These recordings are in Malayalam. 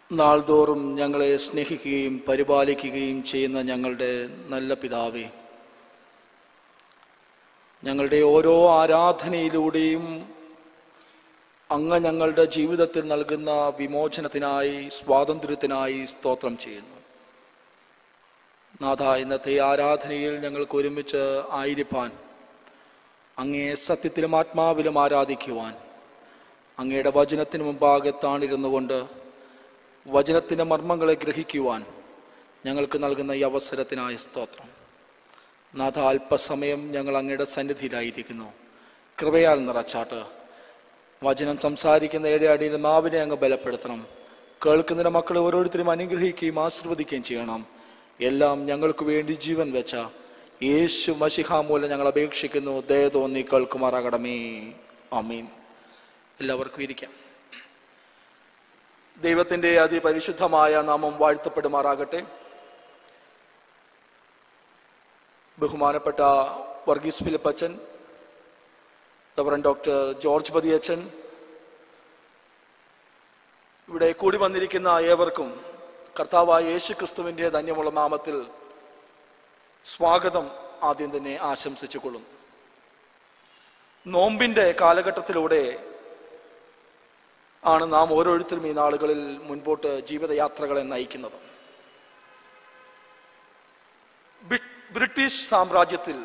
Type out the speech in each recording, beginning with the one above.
നാൾതോറും ഞങ്ങളെ സ്നേഹിക്കുകയും പരിപാലിക്കുകയും ചെയ്യുന്ന ഞങ്ങളുടെ നല്ല പിതാവേ ഞങ്ങളുടെ ഓരോ ആരാധനയിലൂടെയും അങ്ങ് ഞങ്ങളുടെ ജീവിതത്തിൽ നൽകുന്ന വിമോചനത്തിനായി സ്വാതന്ത്ര്യത്തിനായി സ്തോത്രം ചെയ്യുന്നു നാഥ ഇന്നത്തെ ആരാധനയിൽ ഞങ്ങൾക്ക് ഒരുമിച്ച് ആയിരിക്കാൻ അങ്ങയെ സത്യത്തിലും ആത്മാവിലും ആരാധിക്കുവാൻ അങ്ങയുടെ വചനത്തിന് മുമ്പാകെ താണിരുന്നു കൊണ്ട് വചനത്തിൻ്റെ മർമ്മങ്ങളെ ഗ്രഹിക്കുവാൻ ഞങ്ങൾക്ക് നൽകുന്ന ഈ അവസരത്തിനായ സ്തോത്രം നാഥ അല്പസമയം ഞങ്ങൾ അങ്ങയുടെ സന്നിധിയിലായിരിക്കുന്നു കൃപയാൽ നിറച്ചാട്ട് വചനം സംസാരിക്കുന്ന ഏഴ് അടിയുടെ നാവിനെ അങ്ങ് ബലപ്പെടുത്തണം കേൾക്കുന്നതിന് മക്കളെ ഓരോരുത്തരും അനുഗ്രഹിക്കുകയും ആശീർവദിക്കുകയും ചെയ്യണം എല്ലാം ഞങ്ങൾക്ക് വേണ്ടി ജീവൻ വെച്ച യേശു മഷിഹ മൂലം ഞങ്ങൾ അപേക്ഷിക്കുന്നു ദയ തോന്നി കേൾക്കുമാറാകണമേ അമീൻ എല്ലാവർക്കും ഇരിക്കാം ദൈവത്തിൻ്റെ അതിപരിശുദ്ധമായ നാമം വാഴ്ത്തപ്പെടുമാറാകട്ടെ ബഹുമാനപ്പെട്ട വർഗീസ് ഫിലിപ്പച്ചൻ റവറൻ ഡോക്ടർ ജോർജ് പതിയച്ചൻ ഇവിടെ കൂടി വന്നിരിക്കുന്ന ഏവർക്കും കർത്താവായ യേശു ക്രിസ്തുവിൻ്റെ ധന്യമുള്ള നാമത്തിൽ സ്വാഗതം ആദ്യം തന്നെ ആശംസിച്ചു കൊള്ളുന്നു നോമ്പിൻ്റെ കാലഘട്ടത്തിലൂടെ ആണ് നാം ഓരോരുത്തരും ഈ നാളുകളിൽ മുൻപോട്ട് ജീവിതയാത്രകളെ നയിക്കുന്നത് ബി- ബ്രിട്ടീഷ് സാമ്രാജ്യത്തിൽ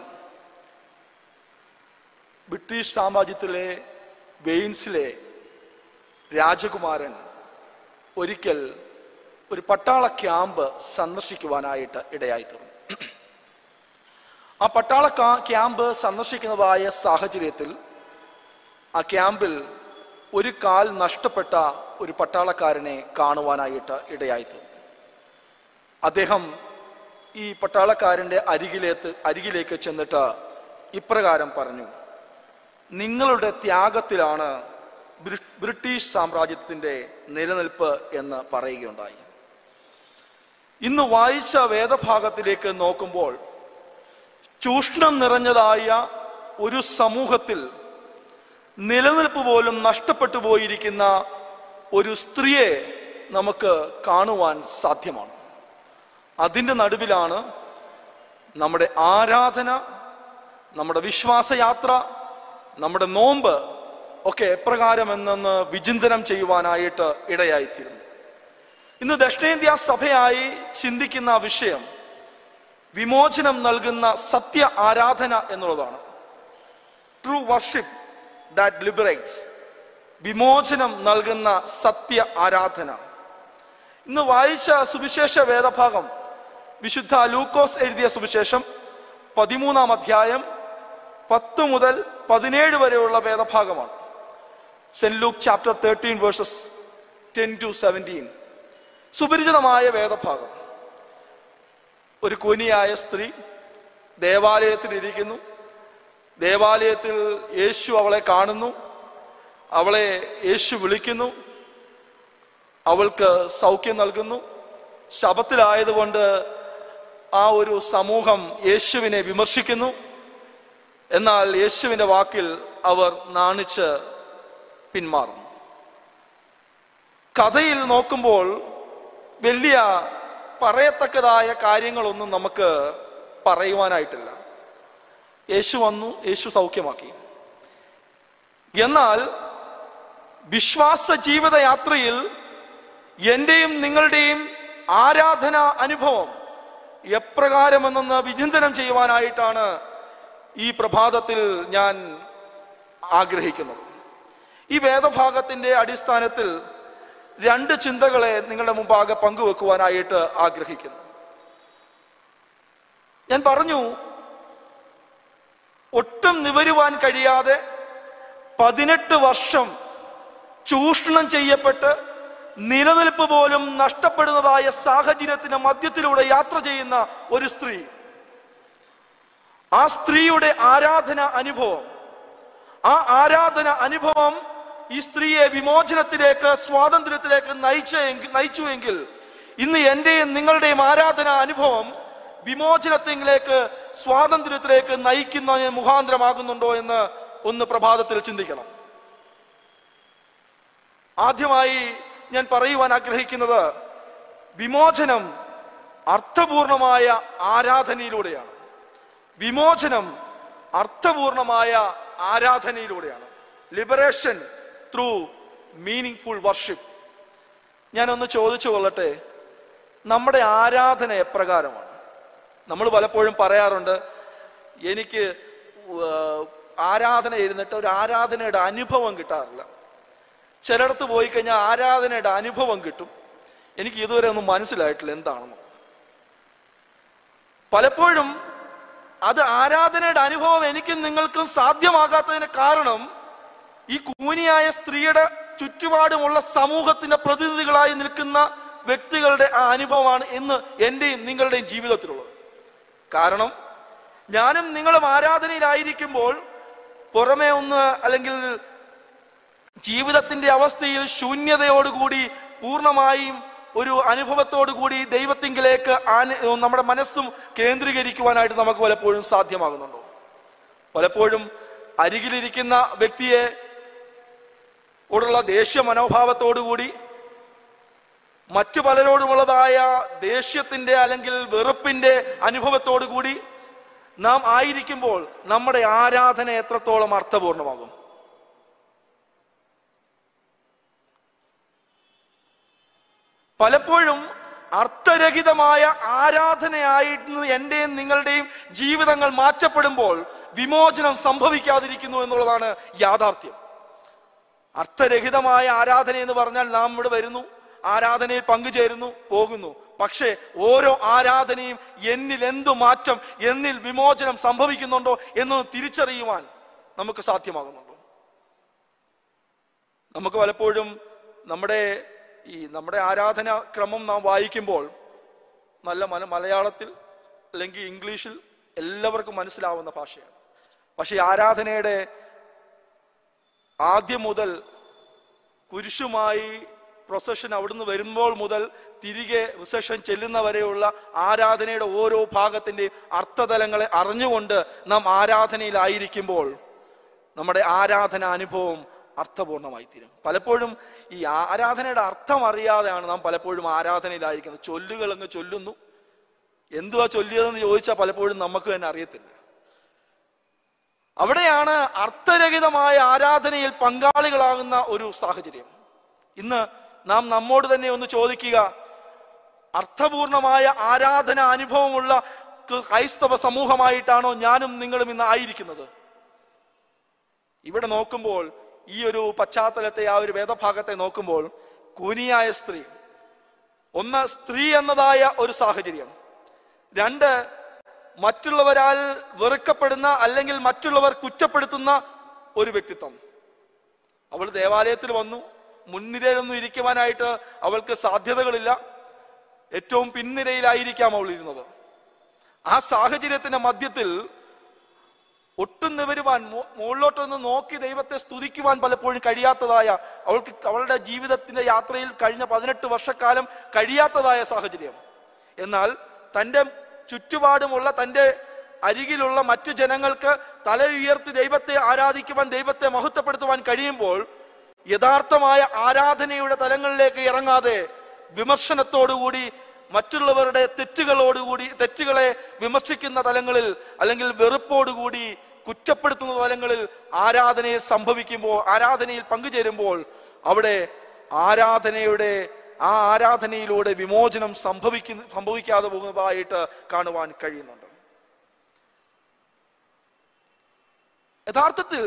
ബ്രിട്ടീഷ് സാമ്രാജ്യത്തിലെ വെയിൻസിലെ രാജകുമാരൻ ഒരിക്കൽ ഒരു പട്ടാള ക്യാമ്പ് സന്ദർശിക്കുവാനായിട്ട് ഇടയായി തീർന്നു ആ പട്ടാള കാ- ക്യാമ്പ് സന്ദർശിക്കുന്നതായ സാഹചര്യത്തിൽ ആ ക്യാമ്പിൽ ഒരു കാൽ നഷ്ടപ്പെട്ട ഒരു പട്ടാളക്കാരനെ കാണുവാനായിട്ട് ഇടയായി തീർന്നു അദ്ദേഹം ഈ പട്ടാളക്കാരൻ്റെ അരികിലേക്ക് അരികിലേക്ക് ചെന്നിട്ട് ഇപ്രകാരം പറഞ്ഞു നിങ്ങളുടെ ത്യാഗത്തിലാണ് ബ്രി- ബ്രിട്ടീഷ് സാമ്രാജ്യത്തിൻ്റെ നിലനിൽപ്പ് എന്ന് പറയുകയുണ്ടായി ഇന്ന് വായിച്ച വേദഭാഗത്തിലേക്ക് നോക്കുമ്പോൾ ചൂഷണം നിറഞ്ഞതായ ഒരു സമൂഹത്തിൽ നിലനിൽപ്പ് പോലും നഷ്ടപ്പെട്ടു പോയിരിക്കുന്ന ഒരു സ്ത്രീയെ നമുക്ക് കാണുവാൻ സാധ്യമാണ് അതിൻ്റെ നടുവിലാണ് നമ്മുടെ ആരാധന നമ്മുടെ വിശ്വാസയാത്ര നമ്മുടെ നോമ്പ് ഒക്കെ എപ്രകാരമെന്നൊന്ന് വിചിന്തനം ചെയ്യുവാനായിട്ട് ഇടയായിത്തീരുന്നു ഇന്ന് ദക്ഷിണേന്ത്യ സഭയായി ചിന്തിക്കുന്ന വിഷയം വിമോചനം നൽകുന്ന സത്യ ആരാധന എന്നുള്ളതാണ് ട്രൂ വർഷിപ്പ് ദാറ്റ് ലിബറേറ്റ്സ് വിമോചനം നൽകുന്ന സത്യ ആരാധന ഇന്ന് വായിച്ച സുവിശേഷ വേദഭാഗം വിശുദ്ധ ലൂക്കോസ് എഴുതിയ സുവിശേഷം പതിമൂന്നാം അധ്യായം പത്ത് മുതൽ പതിനേഴ് വരെയുള്ള വേദഭാഗമാണ് saint Luke chapter thirteen verses ten to seventeen സുപരിചിതമായ വേദഭാഗം ഒരു കുനിയായ സ്ത്രീ ദേവാലയത്തിൽ ഇരിക്കുന്നു ദേവാലയത്തിൽ യേശു അവളെ കാണുന്നു അവളെ യേശു വിളിക്കുന്നു അവൾക്ക് സൗഖ്യം നൽകുന്നു ശബത്തിലായതുകൊണ്ട് ആ ഒരു സമൂഹം യേശുവിനെ വിമർശിക്കുന്നു എന്നാൽ യേശുവിൻ്റെ വാക്കിൽ അവർ നാണിച്ച് പിന്മാറും കഥയിൽ നോക്കുമ്പോൾ വലിയ പറയത്തക്കതായ കാര്യങ്ങളൊന്നും നമുക്ക് പറയുവാനായിട്ടില്ല യേശു വന്നു യേശു സൗഖ്യമാക്കി എന്നാൽ വിശ്വാസ ജീവിതയാത്രയിൽ എൻ്റെയും നിങ്ങളുടെയും ആരാധന അനുഭവം എപ്രകാരമെന്നൊന്ന് വിചിന്തനം ചെയ്യുവാനായിട്ടാണ് ഈ പ്രഭാതത്തിൽ ഞാൻ ആഗ്രഹിക്കുന്നത് ഈ വേദഭാഗത്തിൻ്റെ അടിസ്ഥാനത്തിൽ രണ്ട് ചിന്തകളെ നിങ്ങളുടെ മുമ്പാകെ പങ്കുവെക്കുവാനായിട്ട് ആഗ്രഹിക്കുന്നു ഞാൻ പറഞ്ഞു ഒട്ടും നിവരുവാൻ കഴിയാതെ പതിനെട്ട് വർഷം ചൂഷണം ചെയ്യപ്പെട്ട് നിലനിൽപ്പ് പോലും നഷ്ടപ്പെടുന്നതായ സാഹചര്യത്തിന് മധ്യത്തിലൂടെ യാത്ര ചെയ്യുന്ന ഒരു സ്ത്രീ ആ സ്ത്രീയുടെ ആരാധന അനുഭവം ആ ആരാധന അനുഭവം ഈ സ്ത്രീയെ വിമോചനത്തിലേക്ക് സ്വാതന്ത്ര്യത്തിലേക്ക് നയിച്ച നയിച്ചുവെങ്കിൽ ഇന്ന് എന്റെയും നിങ്ങളുടെയും ആരാധന അനുഭവം വിമോചനത്തിലേക്ക് സ്വാതന്ത്ര്യത്തിലേക്ക് നയിക്കുന്ന മുഖാന്തരമാകുന്നുണ്ടോ എന്ന് ഒന്ന് പ്രഭാതത്തിൽ ചിന്തിക്കണം ആദ്യമായി ഞാൻ പറയുവാൻ ആഗ്രഹിക്കുന്നത് വിമോചനം അർത്ഥപൂർണമായ ആരാധനയിലൂടെയാണ് വിമോചനം അർത്ഥപൂർണമായ ആരാധനയിലൂടെയാണ് liberation through meaningful worship ഞാനൊന്ന് ചോദിച്ചു കൊള്ളട്ടെ നമ്മുടെ ആരാധന എപ്രകാരമാണ് നമ്മൾ പലപ്പോഴും പറയാറുണ്ട് എനിക്ക് ഉവ്വ് ആരാധന ഇരുന്നിട്ട് ഒരു ആരാധനയുടെ അനുഭവം കിട്ടാറില്ല ചിലയിടത്ത് പോയി കഴിഞ്ഞാൽ ആരാധനയുടെ അനുഭവം കിട്ടും എനിക്ക് ഇതുവരെ ഒന്നും മനസ്സിലായിട്ടില്ല എന്താണെന്ന് പലപ്പോഴും അത് ആരാധനയുടെ അനുഭവം എനിക്കും നിങ്ങൾക്കും സാധ്യമാകാത്തതിന് കാരണം ഈ കൂനിയായ സ്ത്രീയുടെ ചുറ്റുപാടുമുള്ള സമൂഹത്തിന്റെ പ്രതിനിധികളായി നിൽക്കുന്ന വ്യക്തികളുടെ ആ അനുഭവമാണ് ഇന്ന് എന്റെയും നിങ്ങളുടെയും ജീവിതത്തിലുള്ളത് കാരണം ഞാനും നിങ്ങളും ആരാധനയിലായിരിക്കുമ്പോൾ പുറമെ ഒന്ന് അല്ലെങ്കിൽ ജീവിതത്തിന്റെ അവസ്ഥയിൽ ശൂന്യതയോടുകൂടി പൂർണ്ണമായും ഒരു അനുഭവത്തോടുകൂടി ദൈവത്തിങ്കിലേക്ക് ആന- നമ്മുടെ മനസ്സും കേന്ദ്രീകരിക്കുവാനായിട്ട് നമുക്ക് പലപ്പോഴും സാധ്യമാകുന്നുണ്ടോ പലപ്പോഴും അരികിലിരിക്കുന്ന വ്യക്തിയെ ഓടുള്ള ദേഷ്യ മനോഭാവത്തോടുകൂടി മറ്റു പലരോടുമുള്ളതായ ദേഷ്യത്തിന്റെ അല്ലെങ്കിൽ വെറുപ്പിന്റെ അനുഭവത്തോടുകൂടി നാം ആയിരിക്കുമ്പോൾ നമ്മുടെ ആരാധന എത്രത്തോളം അർത്ഥപൂർണമാകും പലപ്പോഴും അർത്ഥരഹിതമായ ആരാധനയായിരുന്നു എന്റെയും നിങ്ങളുടെയും ജീവിതങ്ങൾ മാറ്റപ്പെടുമ്പോൾ വിമോചനം സംഭവിക്കാതിരിക്കുന്നു എന്നുള്ളതാണ് യാഥാർത്ഥ്യം അർത്ഥരഹിതമായ ആരാധന എന്ന് പറഞ്ഞാൽ നാം ഇവിടെ വരുന്നു ആരാധനയിൽ പങ്കുചേരുന്നു പോകുന്നു പക്ഷേ ഓരോ ആരാധനയും എന്നിൽ എന്തു മാറ്റം എന്നിൽ വിമോചനം സംഭവിക്കുന്നുണ്ടോ എന്ന് തിരിച്ചറിയുവാൻ നമുക്ക് സാധ്യമാകുന്നുണ്ടോ നമുക്ക് പലപ്പോഴും നമ്മുടെ ഈ നമ്മുടെ ആരാധന ക്രമം നാം വായിക്കുമ്പോൾ നല്ല മല മലയാളത്തിൽ അല്ലെങ്കിൽ ഇംഗ്ലീഷിൽ എല്ലാവർക്കും മനസ്സിലാവുന്ന ഭാഷയാണ് പക്ഷേ ഈ ആരാധനയുടെ ആദ്യം മുതൽ കുരിശുമായി പ്രൊസഷൻ അവിടുന്ന് വരുമ്പോൾ മുതൽ തിരികെ റിസഷൻ ചെല്ലുന്നവരെയുള്ള ആരാധനയുടെ ഓരോ ഭാഗത്തിന്റെയും അർത്ഥതലങ്ങളെ അറിഞ്ഞുകൊണ്ട് നാം ആരാധനയിലായിരിക്കുമ്പോൾ നമ്മുടെ ആരാധന അനുഭവം അർത്ഥപൂർണമായി തീരും പലപ്പോഴും ഈ ആരാധനയുടെ അർത്ഥം അറിയാതെയാണ് നാം പലപ്പോഴും ആരാധനയിലായിരിക്കുന്നത് ചൊല്ലുകൾ അങ്ങ് ചൊല്ലുന്നു എന്തുവാ ചൊല്ലിയതെന്ന് ചോദിച്ചാൽ പലപ്പോഴും നമുക്ക് തന്നെ അറിയത്തില്ല അവിടെയാണ് അർത്ഥരഹിതമായ ആരാധനയിൽ പങ്കാളികളാകുന്ന ഒരു സാഹചര്യം ഇന്ന് നാം നമ്മോട് തന്നെ ഒന്ന് ചോദിക്കുക അർത്ഥപൂർണമായ ആരാധന അനുഭവമുള്ള ക്രൈസ്തവ സമൂഹമായിട്ടാണോ ഞാനും നിങ്ങളും ഇന്ന് ആയിരിക്കുന്നത് ഇവിടെ നോക്കുമ്പോൾ ഈ ഒരു പശ്ചാത്തലത്തെ ആ ഒരു വേദഭാഗത്തെ നോക്കുമ്പോൾ കൂനിയായ സ്ത്രീ ഒന്ന് സ്ത്രീ എന്നതായ ഒരു സാഹചര്യം രണ്ട് മറ്റുള്ളവരാൽ വെറുക്കപ്പെടുന്ന അല്ലെങ്കിൽ മറ്റുള്ളവർ കുറ്റപ്പെടുത്തുന്ന ഒരു വ്യക്തിത്വം അവൾ ദേവാലയത്തിൽ വന്നു മുൻനിരയിലൊന്നും ഇരിക്കുവാനായിട്ട് അവൾക്ക് സാധ്യതകളില്ല ഏറ്റവും പിൻനിരയിലായിരിക്കാം അവൾ ഇരുന്നത് ആ സാഹചര്യത്തിന്റെ മധ്യത്തിൽ ഒട്ടും നിവരുവാൻ മോ- മുകളിലോട്ടൊന്ന് നോക്കി ദൈവത്തെ സ്തുതിക്കുവാൻ പലപ്പോഴും കഴിയാത്തതായ അവൾക്ക് അവളുടെ ജീവിതത്തിന്റെ യാത്രയിൽ കഴിഞ്ഞ പതിനെട്ട് വർഷക്കാലം കഴിയാത്തതായ സാഹചര്യം എന്നാൽ തൻ്റെ ചുറ്റുപാടുമുള്ള തൻ്റെ അരികിലുള്ള മറ്റു ജനങ്ങൾക്ക് തല ഉയർത്തി ദൈവത്തെ ആരാധിക്കുവാൻ ദൈവത്തെ മഹത്വപ്പെടുത്തുവാൻ കഴിയുമ്പോൾ യഥാർത്ഥമായ ആരാധനയുടെ തലങ്ങളിലേക്ക് ഇറങ്ങാതെ വിമർശനത്തോടുകൂടി മറ്റുള്ളവരുടെ തെറ്റുകളോടുകൂടി തെറ്റുകളെ വിമർശിക്കുന്ന തലങ്ങളിൽ അല്ലെങ്കിൽ വെറുപ്പോടുകൂടി കുറ്റപ്പെടുത്തുന്ന തലങ്ങളിൽ ആരാധനയിൽ സംഭവിക്കുമ്പോൾ ആരാധനയിൽ പങ്കുചേരുമ്പോൾ അവിടെ ആരാധനയുടെ ആ ആരാധനയിലൂടെ വിമോചനം സംഭവിക്കുന്ന സംഭവിക്കാതെ പോകുന്നതായിട്ട് കാണുവാൻ കഴിയുന്നുണ്ട് യഥാർത്ഥത്തിൽ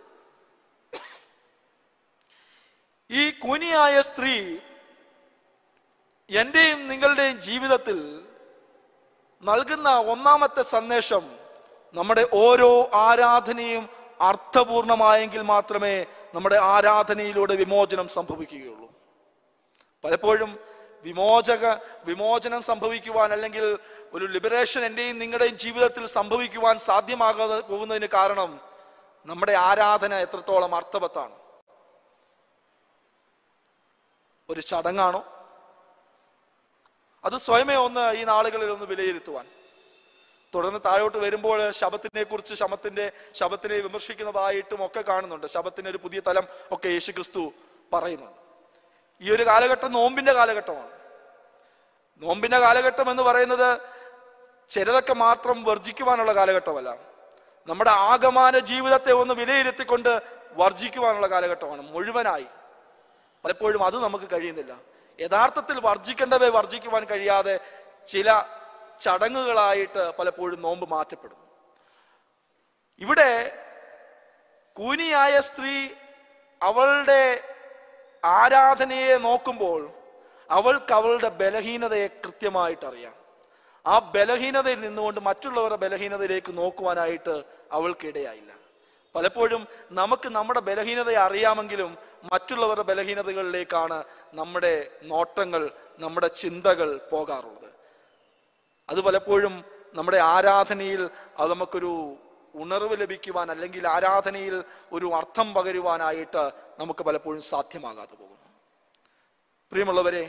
ഈ കുനിയായ സ്ത്രീ എന്റെയും നിങ്ങളുടെയും ജീവിതത്തിൽ നൽകുന്ന ഒന്നാമത്തെ സന്ദേശം നമ്മുടെ ഓരോ ആരാധനയും അർത്ഥപൂർണമായെങ്കിൽ മാത്രമേ നമ്മുടെ ആരാധനയിലൂടെ വിമോചനം സംഭവിക്കുകയുള്ളൂ പലപ്പോഴും വിമോചക വിമോചനം സംഭവിക്കുവാൻ അല്ലെങ്കിൽ ഒരു ലിബറേഷൻ എന്റെയും നിങ്ങളുടെയും ജീവിതത്തിൽ സംഭവിക്കുവാൻ സാധ്യമാകാതെ പോകുന്നതിന് കാരണം നമ്മുടെ ആരാധന എത്രത്തോളം അർത്ഥവത്താണ് ഒരു ചടങ്ങാണോ അത് സ്വയമേ ഒന്ന് ഈ നാളുകളിൽ ഒന്ന് വിലയിരുത്തുവാൻ തുടർന്ന് താഴോട്ട് വരുമ്പോൾ ശബത്തിനെ കുറിച്ച് ശമത്തിന്റെ ശബത്തിനെ വിമർശിക്കുന്നതായിട്ടും ഒക്കെ കാണുന്നുണ്ട് ശബത്തിന് ഒരു പുതിയ തലം ഒക്കെ യേശു ക്രിസ്തു പറയുന്നുണ്ട് ഈ ഒരു കാലഘട്ടം നോമ്പിന്റെ കാലഘട്ടമാണ് നോമ്പിന്റെ കാലഘട്ടം എന്ന് പറയുന്നത് ചിലതൊക്കെ മാത്രം വർജിക്കുവാനുള്ള കാലഘട്ടമല്ല നമ്മുടെ ആകമാന ജീവിതത്തെ ഒന്ന് വിലയിരുത്തിക്കൊണ്ട് വർജിക്കുവാനുള്ള കാലഘട്ടമാണ് മുഴുവനായി പലപ്പോഴും അത് നമുക്ക് കഴിയുന്നില്ല യഥാർത്ഥത്തിൽ വർജിക്കേണ്ടവയെ വർജിക്കുവാൻ കഴിയാതെ ചില ചടങ്ങുകളായിട്ട് പലപ്പോഴും നോമ്പ് മാറ്റപ്പെടുന്നു ഇവിടെ കൂനിയായ സ്ത്രീ അവളുടെ ആരാധനയെ നോക്കുമ്പോൾ അവൾക്ക് അവളുടെ ബലഹീനതയെ കൃത്യമായിട്ട് അറിയാം ആ ബലഹീനതയിൽ നിന്നുകൊണ്ട് മറ്റുള്ളവരുടെ ബലഹീനതയിലേക്ക് നോക്കുവാനായിട്ട് അവൾക്കിടയായില്ല പലപ്പോഴും നമുക്ക് നമ്മുടെ ബലഹീനതയെ അറിയാമെങ്കിലും മറ്റുള്ളവരുടെ ബലഹീനതകളിലേക്കാണ് നമ്മുടെ നോട്ടങ്ങൾ നമ്മുടെ ചിന്തകൾ പോകാറുള്ളത് അത് പലപ്പോഴും നമ്മുടെ ആരാധനയിൽ അത് നമുക്കൊരു ഉണർവ് ലഭിക്കുവാൻ അല്ലെങ്കിൽ ആരാധനയിൽ ഒരു അർത്ഥം പകരുവാനായിട്ട് നമുക്ക് പലപ്പോഴും സാധ്യമാകാതെ പോകുന്നു പ്രിയമുള്ളവരെ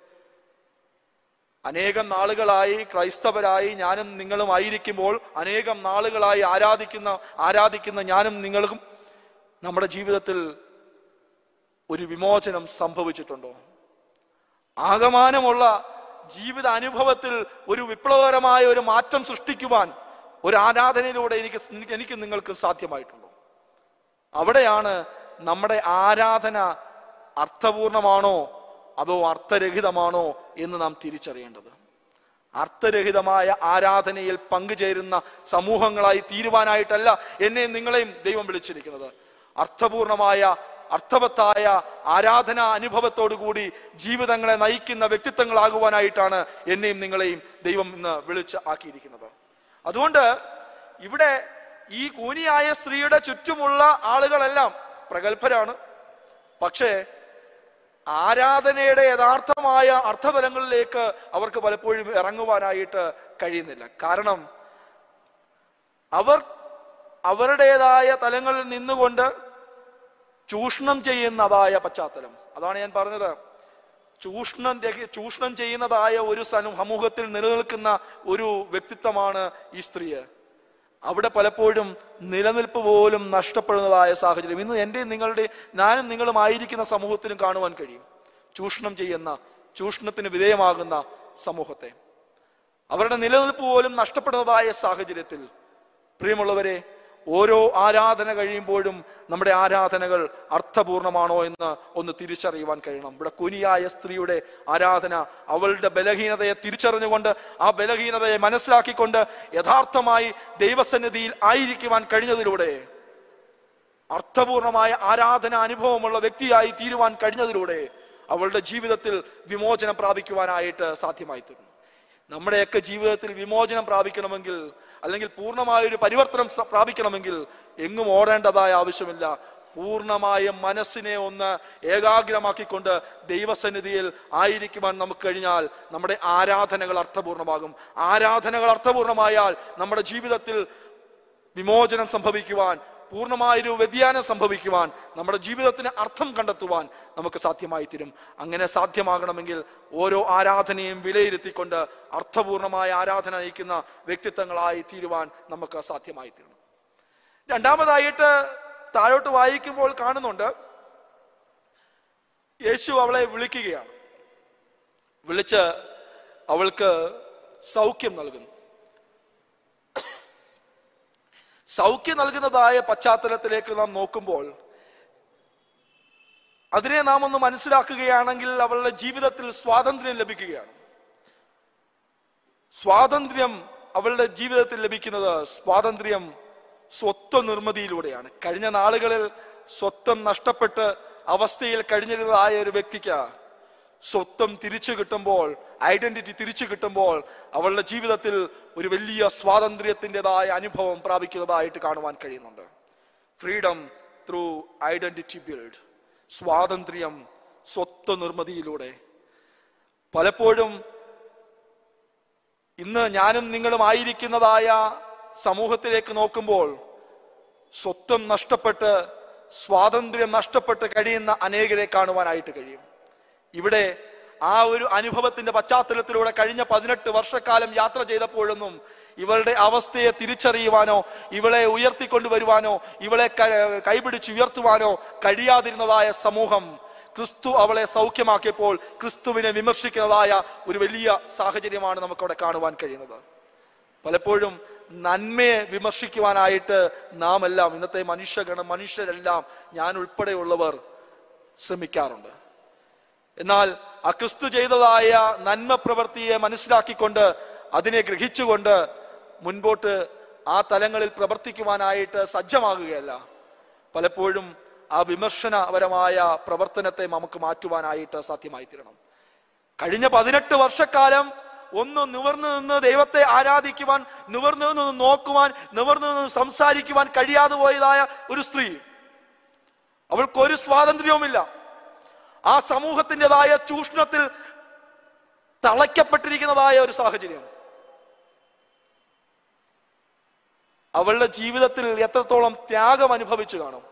അനേകം നാളുകളായി ക്രൈസ്തവരായി ഞാനും നിങ്ങളും ആയിരിക്കുമ്പോൾ അനേകം നാളുകളായി ആരാധിക്കുന്ന ആരാധിക്കുന്ന ഞാനും നിങ്ങളും നമ്മുടെ ജീവിതത്തിൽ ഒരു വിമോചനം സംഭവിച്ചിട്ടുണ്ടോ ആകമാനമുള്ള ജീവിത അനുഭവത്തിൽ ഒരു വിപ്ലവകരമായ ഒരു മാറ്റം സൃഷ്ടിക്കുവാൻ ഒരു ആരാധനയിലൂടെ എനിക്ക് എനിക്ക് നിങ്ങൾക്ക് സാധ്യമായിട്ടുണ്ടോ അവിടെയാണ് നമ്മുടെ ആരാധന അർത്ഥപൂർണമാണോ അതോ അർത്ഥരഹിതമാണോ എന്ന് നാം തിരിച്ചറിയേണ്ടത് അർത്ഥരഹിതമായ ആരാധനയിൽ പങ്കുചേരുന്ന സമൂഹങ്ങളായി തീരുവാനായിട്ടല്ല എന്നെയും നിങ്ങളെയും ദൈവം വിളിച്ചിരിക്കുന്നത് അർത്ഥപൂർണമായ അർത്ഥവത്തായ ആരാധന അനുഭവത്തോടു കൂടി ജീവിതങ്ങളെ നയിക്കുന്ന വ്യക്തിത്വങ്ങളാകുവാനായിട്ടാണ് എന്നെയും നിങ്ങളെയും ദൈവം ഇന്ന് വിളിച്ച് ആക്കിയിരിക്കുന്നത് അതുകൊണ്ട് ഇവിടെ ഈ കൂനിയായ സ്ത്രീയുടെ ചുറ്റുമുള്ള ആളുകളെല്ലാം പ്രഗത്ഭരാണ് പക്ഷേ ആരാധനയുടെ യഥാർത്ഥമായ അർത്ഥതലങ്ങളിലേക്ക് അവർക്ക് പലപ്പോഴും ഇറങ്ങുവാനായിട്ട് കഴിയുന്നില്ല കാരണം അവർ അവരുടേതായ തലങ്ങളിൽ നിന്നുകൊണ്ട് ചൂഷണം ചെയ്യുന്നതായ പശ്ചാത്തലം അതാണ് ഞാൻ പറഞ്ഞത് ചൂഷണം രഹി- ചൂഷണം ചെയ്യുന്നതായ ഒരു സനു- സമൂഹത്തിൽ നിലനിൽക്കുന്ന ഒരു വ്യക്തിത്വമാണ് ഈ സ്ത്രീ അവിടെ പലപ്പോഴും നിലനിൽപ്പ് പോലും നഷ്ടപ്പെടുന്നതായ സാഹചര്യം ഇന്ന് എൻ്റെ നിങ്ങളുടെ ഞാനും നിങ്ങളും ആയിരിക്കുന്ന സമൂഹത്തിലും കാണുവാൻ കഴിയും ചൂഷണം ചെയ്യുന്ന ചൂഷണത്തിന് വിധേയമാകുന്ന സമൂഹത്തെ അവരുടെ നിലനിൽപ്പ് പോലും നഷ്ടപ്പെടുന്നതായ സാഹചര്യത്തിൽ പ്രിയമുള്ളവരെ ഓരോ ആരാധന കഴിയുമ്പോഴും നമ്മുടെ ആരാധനകൾ അർത്ഥപൂർണമാണോ എന്ന് ഒന്ന് തിരിച്ചറിയുവാൻ കഴിയണം ഇവിടെ കുനിയായ സ്ത്രീയുടെ ആരാധന അവളുടെ ബലഹീനതയെ തിരിച്ചറിഞ്ഞുകൊണ്ട് ആ ബലഹീനതയെ മനസ്സിലാക്കിക്കൊണ്ട് യഥാർത്ഥമായി ദൈവസന്നിധിയിൽ ആയിരിക്കുവാൻ കഴിഞ്ഞതിലൂടെ അർത്ഥപൂർണമായ ആരാധന അനുഭവമുള്ള വ്യക്തിയായി തീരുവാൻ കഴിഞ്ഞതിലൂടെ അവളുടെ ജീവിതത്തിൽ വിമോചനം പ്രാപിക്കുവാനായിട്ട് സാധ്യമായി തീർന്നു നമ്മുടെയൊക്കെ ജീവിതത്തിൽ വിമോചനം പ്രാപിക്കണമെങ്കിൽ അല്ലെങ്കിൽ പൂർണ്ണമായ ഒരു പരിവർത്തനം സ- പ്രാപിക്കണമെങ്കിൽ എങ്ങും ഓടേണ്ടതായ ആവശ്യമില്ല പൂർണ്ണമായ മനസ്സിനെ ഒന്ന് ഏകാഗ്രമാക്കിക്കൊണ്ട് ദൈവസന്നിധിയിൽ ആയിരിക്കുവാൻ നമുക്ക് കഴിഞ്ഞാൽ നമ്മുടെ ആരാധനകൾ അർത്ഥപൂർണമാകും ആരാധനകൾ അർത്ഥപൂർണമായാൽ നമ്മുടെ ജീവിതത്തിൽ വിമോചനം സംഭവിക്കുവാൻ പൂർണ്ണമായൊരു വ്യതിയാനം സംഭവിക്കുവാൻ നമ്മുടെ ജീവിതത്തിന് അർത്ഥം കണ്ടെത്തുവാൻ നമുക്ക് സാധ്യമായി തീരും അങ്ങനെ സാധ്യമാകണമെങ്കിൽ ഓരോ ആരാധനയും വിലയിരുത്തിക്കൊണ്ട് അർത്ഥപൂർണമായ ആരാധന നയിക്കുന്ന വ്യക്തിത്വങ്ങളായി തീരുവാൻ നമുക്ക് സാധ്യമായി തീരണം രണ്ടാമതായിട്ട് താഴോട്ട് വായിക്കുമ്പോൾ കാണുന്നുണ്ട് യേശു അവളെ വിളിക്കുകയാണ് വിളിച്ച് അവൾക്ക് സൗഖ്യം നൽകുന്നു സൗഖ്യം നൽകുന്നതായ പശ്ചാത്തലത്തിലേക്ക് നാം നോക്കുമ്പോൾ അതിനെ നാം ഒന്ന് മനസ്സിലാക്കുകയാണെങ്കിൽ അവളുടെ ജീവിതത്തിൽ സ്വാതന്ത്ര്യം ലഭിക്കുകയാണ് സ്വാതന്ത്ര്യം അവളുടെ ജീവിതത്തിൽ ലഭിക്കുന്നത് സ്വാതന്ത്ര്യം സ്വത്വ നിർമ്മിതിയിലൂടെയാണ് കഴിഞ്ഞ നാളുകളിൽ സ്വത്വം നഷ്ടപ്പെട്ട് അവസ്ഥയിൽ കഴിഞ്ഞിരുന്നതായ ഒരു വ്യക്തിക്ക് സ്വത്വം തിരിച്ചു കിട്ടുമ്പോൾ ഐഡന്റിറ്റി തിരിച്ചു കിട്ടുമ്പോൾ അവളുടെ ജീവിതത്തിൽ ഒരു വലിയ സ്വാതന്ത്ര്യത്തിൻ്റെതായ അനുഭവം പ്രാപിക്കുന്നതായിട്ട് കാണുവാൻ കഴിയുന്നുണ്ട് ഫ്രീഡം ത്രൂ ഐഡന്റിറ്റി ബിൽഡ് സ്വാതന്ത്ര്യം സ്വത്വ നിർമ്മിതിയിലൂടെ പലപ്പോഴും ഇന്ന് ഞാനും നിങ്ങളും ആയിരിക്കുന്നതായ സമൂഹത്തിലേക്ക് നോക്കുമ്പോൾ സ്വത്വം നഷ്ടപ്പെട്ട് സ്വാതന്ത്ര്യം നഷ്ടപ്പെട്ട് കഴിയുന്ന അനേകരെ കാണുവാനായിട്ട് കഴിയും ഇവിടെ ആ ഒരു അനുഭവത്തിന്റെ പശ്ചാത്തലത്തിലൂടെ കഴിഞ്ഞ പതിനെട്ട് വർഷക്കാലം യാത്ര ചെയ്തപ്പോഴൊന്നും ഇവളുടെ അവസ്ഥയെ തിരിച്ചറിയുവാനോ ഇവളെ ഉയർത്തിക്കൊണ്ടുവരുവാനോ ഇവളെ ക- കൈപിടിച്ച് ഉയർത്തുവാനോ കഴിയാതിരുന്നതായ സമൂഹം ക്രിസ്തു അവളെ സൗഖ്യമാക്കിയപ്പോൾ ക്രിസ്തുവിനെ വിമർശിക്കുന്നതായ ഒരു വലിയ സാഹചര്യമാണ് നമുക്കവിടെ കാണുവാൻ കഴിയുന്നത് പലപ്പോഴും നന്മയെ വിമർശിക്കുവാനായിട്ട് നാം എല്ലാം ഇന്നത്തെ മനുഷ്യഗണം മനുഷ്യരെല്ലാം ഞാൻ ഉൾപ്പെടെയുള്ളവർ ശ്രമിക്കാറുണ്ട് എന്നാൽ ആ ക്രിസ്തു ചെയ്തതായ നന്മ പ്രവൃത്തിയെ മനസ്സിലാക്കിക്കൊണ്ട് അതിനെ ഗ്രഹിച്ചുകൊണ്ട് മുൻപോട്ട് ആ തലങ്ങളിൽ പ്രവർത്തിക്കുവാനായിട്ട് സജ്ജമാകുകയല്ല പലപ്പോഴും ആ വിമർശനപരമായ പ്രവർത്തനത്തെ നമുക്ക് മാറ്റുവാനായിട്ട് സാധ്യമായി തീരണം കഴിഞ്ഞ പതിനെട്ട് വർഷക്കാലം ഒന്ന് നിവർന്നു നിന്ന് ദൈവത്തെ ആരാധിക്കുവാൻ നിവർന്നു നിന്ന് നോക്കുവാൻ നിവർന്നു നിന്ന് സംസാരിക്കുവാൻ കഴിയാതെ പോയതായ ഒരു സ്ത്രീ അവൾക്കൊരു സ്വാതന്ത്ര്യവുമില്ല ആ സമൂഹത്തിൻ്റെതായ ചൂഷണത്തിൽ തളയ്ക്കപ്പെട്ടിരിക്കുന്നതായ ഒരു സാഹചര്യം അവളുടെ ജീവിതത്തിൽ എത്രത്തോളം ത്യാഗം അനുഭവിച്ചു കാണും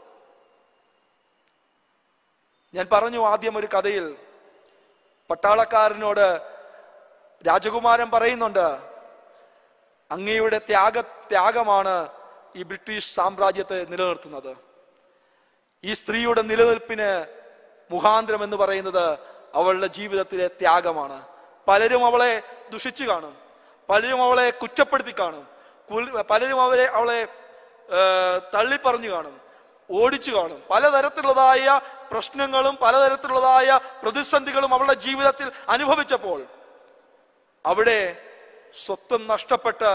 ഞാൻ പറഞ്ഞു ആദ്യം ഒരു കഥയിൽ പട്ടാളക്കാരനോട് രാജകുമാരൻ പറയുന്നുണ്ട് അങ്ങയുടെ ത്യാഗ ത്യാഗമാണ് ഈ ബ്രിട്ടീഷ് സാമ്രാജ്യത്തെ നിലനിർത്തുന്നത് ഈ സ്ത്രീയുടെ നിലനിൽപ്പിന് മുഖാന്തരം എന്ന് പറയുന്നത് അവളുടെ ജീവിതത്തിലെ ത്യാഗമാണ് പലരും അവളെ ദുഷിച്ചു കാണും പലരും അവളെ കുറ്റപ്പെടുത്തി കാണും കുൽ- പലരും അവരെ അവളെ ഏർ, തള്ളിപ്പറഞ്ഞു കാണും ഓടിച്ചു കാണും പലതരത്തിലുള്ളതായ പ്രശ്നങ്ങളും പലതരത്തിലുള്ളതായ പ്രതിസന്ധികളും അവളുടെ ജീവിതത്തിൽ അനുഭവിച്ചപ്പോൾ അവിടെ സ്വത്വം നഷ്ടപ്പെട്ട്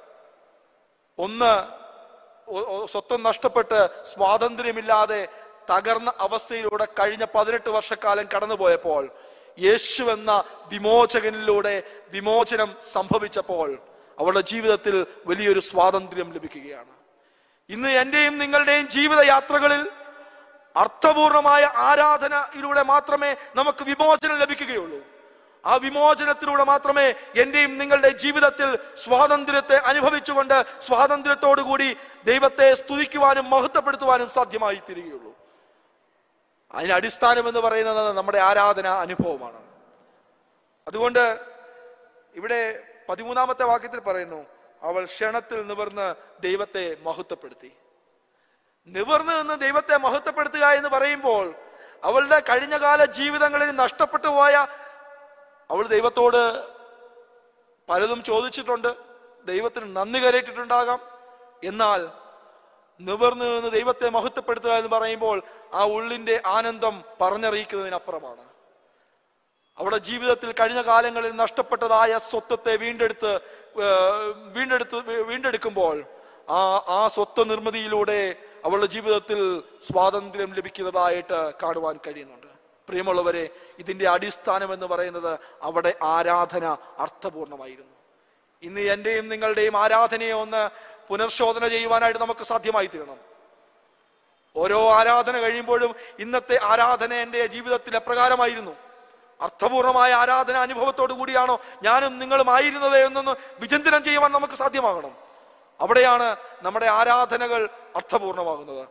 ഒന്ന് ഒ- ഒ- സ്വത്വം നഷ്ടപ്പെട്ട് സ്വാതന്ത്ര്യമില്ലാതെ തകർന്ന അവസ്ഥയിലൂടെ കഴിഞ്ഞ പതിനെട്ട് വർഷക്കാലം കടന്നുപോയപ്പോൾ യേശു എന്ന വിമോചകനിലൂടെ വിമോചനം സംഭവിച്ചപ്പോൾ അവളുടെ ജീവിതത്തിൽ വലിയൊരു സ്വാതന്ത്ര്യം ലഭിക്കുകയാണ് ഇന്ന് എന്റെയും നിങ്ങളുടെയും ജീവിതയാത്രകളിൽ അർത്ഥപൂർണമായ ആരാധനയിലൂടെ മാത്രമേ നമുക്ക് വിമോചനം ലഭിക്കുകയുള്ളൂ ആ വിമോചനത്തിലൂടെ മാത്രമേ എന്റെയും നിങ്ങളുടെ ജീവിതത്തിൽ സ്വാതന്ത്ര്യത്തെ അനുഭവിച്ചുകൊണ്ട് സ്വാതന്ത്ര്യത്തോടുകൂടി ദൈവത്തെ സ്തുതിക്കുവാനും മഹത്വപ്പെടുത്തുവാനും സാധ്യമായി തീരുകയുള്ളൂ അതിന് അടിസ്ഥാനം എന്ന് പറയുന്നത് നമ്മുടെ ആരാധന അനുഭവമാണ് അതുകൊണ്ട് ഇവിടെ പതിമൂന്നാമത്തെ വാക്യത്തിൽ പറയുന്നു അവൾ ക്ഷണത്തിൽ നിവർന്ന് ദൈവത്തെ മഹത്വപ്പെടുത്തി നിവർന്ന് നിന്ന് ദൈവത്തെ മഹത്വപ്പെടുത്തുക എന്ന് പറയുമ്പോൾ അവളുടെ കഴിഞ്ഞകാല ജീവിതങ്ങളിൽ നഷ്ടപ്പെട്ടു പോയ അവൾ ദൈവത്തോട് പലതും ചോദിച്ചിട്ടുണ്ട് ദൈവത്തിന് നന്ദി കരയിട്ടിട്ടുണ്ടാകാം എന്നാൽ നിവർന്നു നിന്ന് ദൈവത്തെ മഹത്വപ്പെടുത്തുക എന്ന് പറയുമ്പോൾ ആ ഉള്ളിന്റെ ആനന്ദം പറഞ്ഞറിയിക്കുന്നതിനപ്പുറമാണ് അവളുടെ ജീവിതത്തിൽ കഴിഞ്ഞ കാലങ്ങളിൽ നഷ്ടപ്പെട്ടതായ സ്വത്വത്തെ വീണ്ടെടുത്ത് ഏർ, വീണ്ടെടുത്ത് വീ- വീണ്ടെടുക്കുമ്പോൾ ആ ആ സ്വത്വ നിർമ്മിതിയിലൂടെ അവളുടെ ജീവിതത്തിൽ സ്വാതന്ത്ര്യം ലഭിക്കുന്നതായിട്ട് കാണുവാൻ കഴിയുന്നുണ്ട് പ്രിയമുള്ളവരെ ഇതിന്റെ അടിസ്ഥാനം എന്ന് പറയുന്നത് അവിടെ ആരാധന അർത്ഥപൂർണമായിരുന്നു ഇന്ന് എന്റെയും നിങ്ങളുടെയും ആരാധനയെ ഒന്ന് പുനർശോധന ചെയ്യുവാനായിട്ട് നമുക്ക് സാധ്യമായി തീരണം ഓരോ ആരാധന കഴിയുമ്പോഴും ഇന്നത്തെ ആരാധന എൻ്റെ ജീവിതത്തിൽ എപ്രകാരമായിരുന്നു അർത്ഥപൂർണമായ ആരാധന അനുഭവത്തോടു കൂടിയാണോ ഞാനും നിങ്ങളും ആയിരുന്നത് എന്നൊന്ന് വിചിന്തനം ചെയ്യുവാൻ നമുക്ക് സാധ്യമാകണം അവിടെയാണ് നമ്മുടെ ആരാധനകൾ അർത്ഥപൂർണമാകുന്നത്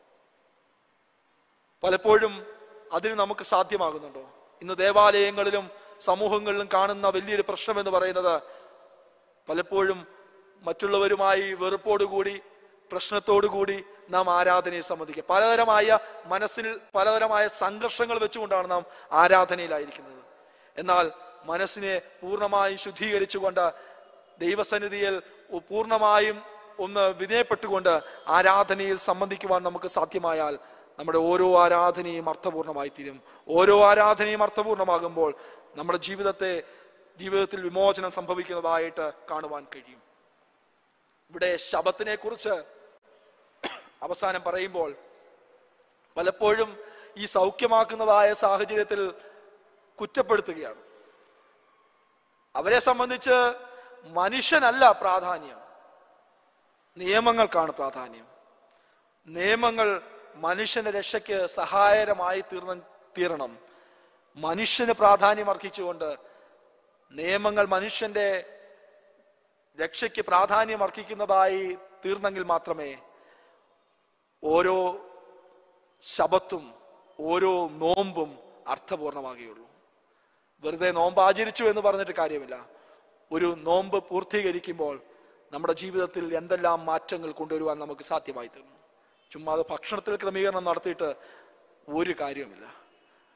പലപ്പോഴും അതിന് നമുക്ക് സാധ്യമാകുന്നുണ്ടോ ഇന്ന് ദേവാലയങ്ങളിലും സമൂഹങ്ങളിലും കാണുന്ന വലിയൊരു പ്രശ്നം എന്ന് പറയുന്നത് പലപ്പോഴും മറ്റുള്ളവരുമായി വെറുപ്പോടുകൂടി പ്രശ്നത്തോടുകൂടി നാം ആരാധനയെ സംബന്ധിക്കുക പലതരമായ മനസ്സിൽ പലതരമായ സംഘർഷങ്ങൾ വെച്ചുകൊണ്ടാണ് നാം ആരാധനയിലായിരിക്കുന്നത് എന്നാൽ മനസ്സിനെ പൂർണ്ണമായും ശുദ്ധീകരിച്ചുകൊണ്ട് ദൈവസന്നിധിയിൽ പൂർണ്ണമായും ഒന്ന് വിധേയപ്പെട്ടുകൊണ്ട് ആരാധനയിൽ സംബന്ധിക്കുവാൻ നമുക്ക് സാധ്യമായാൽ നമ്മുടെ ഓരോ ആരാധനയും അർത്ഥപൂർണമായി തീരും ഓരോ ആരാധനയും അർത്ഥപൂർണമാകുമ്പോൾ നമ്മുടെ ജീവിതത്തെ ജീവിതത്തിൽ വിമോചനം സംഭവിക്കുന്നതായിട്ട് കാണുവാൻ കഴിയും ഇവിടെ ശബത്തിനെ കുറിച്ച് അവസാനം പറയുമ്പോൾ പലപ്പോഴും ഈ സൗഖ്യമാക്കുന്നതായ സാഹചര്യത്തിൽ കുറ്റപ്പെടുത്തുകയാണ് അവരെ സംബന്ധിച്ച് മനുഷ്യനല്ല പ്രാധാന്യം നിയമങ്ങൾക്കാണ് പ്രാധാന്യം നിയമങ്ങൾ മനുഷ്യന്റെ രക്ഷയ്ക്ക് സഹായകരമായി തീർന്ന തീരണം മനുഷ്യന് പ്രാധാന്യം അർഹിച്ചുകൊണ്ട് നിയമങ്ങൾ മനുഷ്യന്റെ രക്ഷയ്ക്ക് പ്രാധാന്യം അർഹിക്കുന്നതായി തീർന്നെങ്കിൽ മാത്രമേ ഓരോ ശബത്തും ഓരോ നോമ്പും അർത്ഥപൂർണമാകുകയുള്ളൂ വെറുതെ നോമ്പ് ആചരിച്ചു എന്ന് പറഞ്ഞിട്ട് കാര്യമില്ല ഒരു നോമ്പ് പൂർത്തീകരിക്കുമ്പോൾ നമ്മുടെ ജീവിതത്തിൽ എന്തെല്ലാം മാറ്റങ്ങൾ കൊണ്ടുവരുവാൻ നമുക്ക് സാധ്യമായി തീർന്നു ചുമ്മാ അത് ഭക്ഷണത്തിൽ ക്രമീകരണം നടത്തിയിട്ട് ഒരു കാര്യവുമില്ല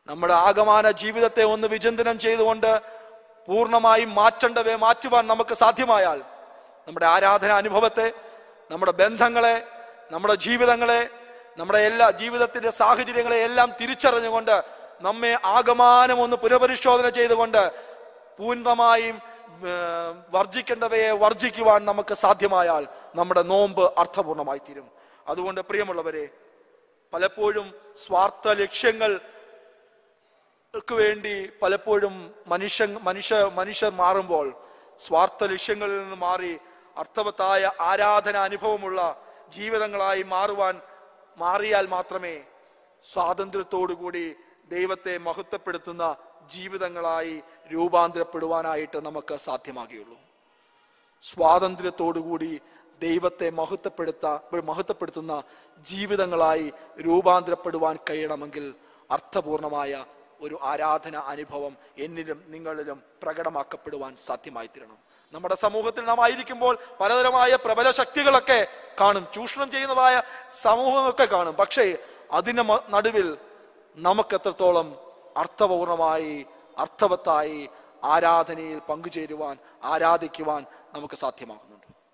നമ്മുടെ ആഗമാന ജീവിതത്തെ ഒന്ന് വിചിന്തനം ചെയ്തുകൊണ്ട് പൂർണ്ണമായും മാറ്റേണ്ടവയെ മാറ്റുവാൻ നമുക്ക് സാധ്യമായാൽ നമ്മുടെ ആരാധന അനുഭവത്തെ നമ്മുടെ ബന്ധങ്ങളെ നമ്മുടെ ജീവിതങ്ങളെ നമ്മുടെ എല്ലാ ജീവിതത്തിന്റെ സാഹചര്യങ്ങളെ എല്ലാം തിരിച്ചറിഞ്ഞുകൊണ്ട് നമ്മെ ആകമാനം ഒന്ന് പുനഃപരിശോധന ചെയ്തുകൊണ്ട് പൂർണ്ണമായും ഏർ, വർജിക്കേണ്ടവയെ വർജിക്കുവാൻ നമുക്ക് സാധ്യമായാൽ നമ്മുടെ നോമ്പ് അർത്ഥപൂർണമായി തീരും അതുകൊണ്ട് പ്രിയമുള്ളവരെ പലപ്പോഴും സ്വാർത്ഥ ലക്ഷ്യങ്ങൾ ക്ക് വേണ്ടി പലപ്പോഴും മനുഷ്യ മനുഷ്യ മനുഷ്യർ മാറുമ്പോൾ സ്വാർത്ഥ ലക്ഷ്യങ്ങളിൽ നിന്ന് മാറി അർത്ഥവത്തായ ആരാധന അനുഭവമുള്ള ജീവിതങ്ങളായി മാറുവാൻ മാറിയാൽ മാത്രമേ സ്വാതന്ത്ര്യത്തോടുകൂടി ദൈവത്തെ മഹത്വപ്പെടുത്തുന്ന ജീവിതങ്ങളായി രൂപാന്തരപ്പെടുവാനായിട്ട് നമുക്ക് സാധ്യമാകുകയുള്ളൂ സ്വാതന്ത്ര്യത്തോടുകൂടി ദൈവത്തെ മഹത്വപ്പെടുത്ത മഹത്വപ്പെടുത്തുന്ന ജീവിതങ്ങളായി രൂപാന്തരപ്പെടുവാൻ കഴിയണമെങ്കിൽ അർത്ഥപൂർണമായ ഒരു ആരാധന അനുഭവം എന്നിലും നിങ്ങളിലും പ്രകടമാക്കപ്പെടുവാൻ സാധ്യമായി തീരണം നമ്മുടെ സമൂഹത്തിൽ നാം ആയിരിക്കുമ്പോൾ പലതരമായ പ്രബല ശക്തികളൊക്കെ കാണും ചൂഷണം ചെയ്യുന്നതായ സമൂഹമൊക്കെ കാണും പക്ഷേ അതിന് മ- നടുവിൽ നമുക്ക് എത്രത്തോളം അർത്ഥപൂർണമായി അർത്ഥവത്തായി ആരാധനയിൽ പങ്കുചേരുവാൻ ആരാധിക്കുവാൻ നമുക്ക് സാധ്യമാകുന്നുണ്ട്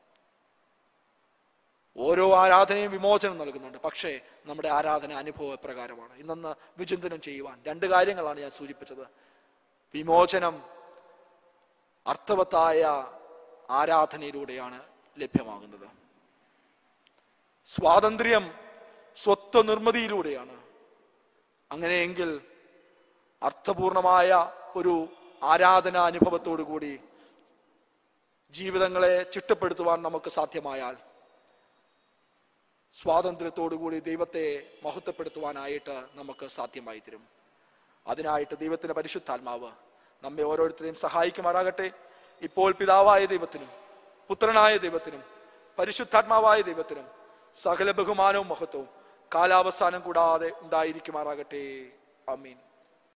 ഓരോ ആരാധനയും വിമോചനം നൽകുന്നുണ്ട് പക്ഷേ നമ്മുടെ ആരാധന അനുഭവ പ്രകാരമാണ് ഇന്നൊന്ന് വിചിന്തനം ചെയ്യുവാൻ രണ്ട് കാര്യങ്ങളാണ് ഞാൻ സൂചിപ്പിച്ചത് വിമോചനം അർത്ഥവത്തായ ആരാധനയിലൂടെയാണ് ലഭ്യമാകുന്നത് സ്വാതന്ത്ര്യം സ്വത്വ നിർമ്മിതിയിലൂടെയാണ് അങ്ങനെയെങ്കിൽ അർത്ഥപൂർണമായ ഒരു ആരാധന അനുഭവത്തോടു കൂടി ജീവിതങ്ങളെ ചിട്ടപ്പെടുത്തുവാൻ നമുക്ക് സാധ്യമായാൽ സ്വാതന്ത്ര്യത്തോടുകൂടി ദൈവത്തെ മഹത്വപ്പെടുത്തുവാനായിട്ട് നമുക്ക് സാധ്യമായി തരും അതിനായിട്ട് ദൈവത്തിന്റെ പരിശുദ്ധാത്മാവ് നമ്മെ ഓരോരുത്തരെയും സഹായിക്കുമാറാകട്ടെ ഇപ്പോൾ പിതാവായ ദൈവത്തിനും പുത്രനായ ദൈവത്തിനും പരിശുദ്ധാത്മാവായ ദൈവത്തിനും സകല ബഹുമാനവും മഹത്വവും കാലാവസാനം കൂടാതെ ഉണ്ടായിരിക്കുമാറാകട്ടെ അമീൻ